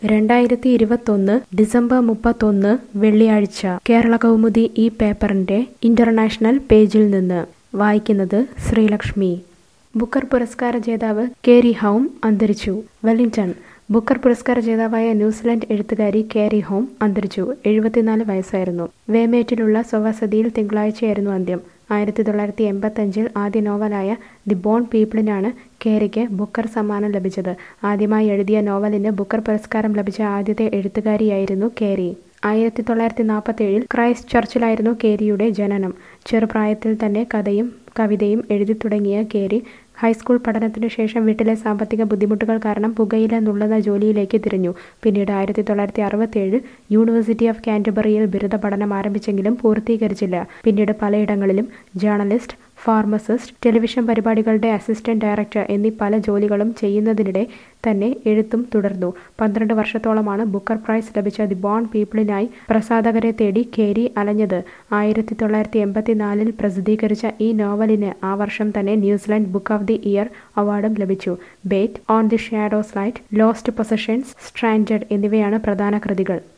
രണ്ടായിരത്തി ഇരുപത്തൊന്ന് ഡിസംബർ മുപ്പത്തൊന്ന് വെള്ളിയാഴ്ച കേരള കൗമുദി ഈ പേപ്പറിന്റെ ഇന്റർനാഷണൽ പേജിൽ നിന്ന് വായിക്കുന്നത് ശ്രീലക്ഷ്മി ബുക്കർ പുരസ്കാര ജേതാവ് കേരി ഹൗം അന്തരിച്ചു വെല്ലിംഗ്ടൺ ബുക്കർ പുരസ്കാര ജേതാവായ ന്യൂസിലൻഡ് എഴുത്തുകാരി കേരി ഹോം അന്തരിച്ചു എഴുപത്തിനാല് വയസ്സായിരുന്നു വേമേറ്റിലുള്ള സ്വവസതിയിൽ തിങ്കളാഴ്ചയായിരുന്നു അന്ത്യം ആയിരത്തി തൊള്ളായിരത്തി എൺപത്തഞ്ചിൽ ആദ്യ നോവലായ ദി ബോൺ പീപ്പിളിനാണ് കേരിക്ക് ബുക്കർ സമ്മാനം ലഭിച്ചത് ആദ്യമായി എഴുതിയ നോവലിന് ബുക്കർ പുരസ്കാരം ലഭിച്ച ആദ്യത്തെ എഴുത്തുകാരിയായിരുന്നു കേരി ആയിരത്തി തൊള്ളായിരത്തി നാൽപ്പത്തേഴിൽ ക്രൈസ്റ്റ് ചർച്ചിലായിരുന്നു കേരിയുടെ ജനനം ചെറുപ്രായത്തിൽ തന്നെ കഥയും കവിതയും എഴുതി തുടങ്ങിയ കേരി ഹൈസ്കൂൾ പഠനത്തിനു ശേഷം വീട്ടിലെ സാമ്പത്തിക ബുദ്ധിമുട്ടുകൾ കാരണം പുകയില നുള്ളുന്ന ജോലിയിലേക്ക് തിരിഞ്ഞു പിന്നീട് ആയിരത്തി തൊള്ളായിരത്തി അറുപത്തേഴ് യൂണിവേഴ്സിറ്റി ഓഫ് കാൻറ്റബറിയിൽ ബിരുദ പഠനം ആരംഭിച്ചെങ്കിലും പൂർത്തീകരിച്ചില്ല പിന്നീട് പലയിടങ്ങളിലും ജേർണലിസ്റ്റ് ഫാർമസിസ്റ്റ് ടെലിവിഷൻ പരിപാടികളുടെ അസിസ്റ്റന്റ് ഡയറക്ടർ എന്നീ പല ജോലികളും ചെയ്യുന്നതിനിടെ തന്നെ എഴുത്തും തുടർന്നു പന്ത്രണ്ട് വർഷത്തോളമാണ് ബുക്കർ പ്രൈസ് ലഭിച്ച ദി ബോൺ പീപ്പിളിനായി പ്രസാധകരെ തേടി കേരി അലഞ്ഞത് ആയിരത്തി തൊള്ളായിരത്തി എൺപത്തിനാലിൽ പ്രസിദ്ധീകരിച്ച ഈ നോവലിന് ആ വർഷം തന്നെ New Zealand book of the year അവാർഡും ലഭിച്ചു bait on the shadows light lost possessions stranded എന്നിവയാണ് പ്രധാന കൃതികൾ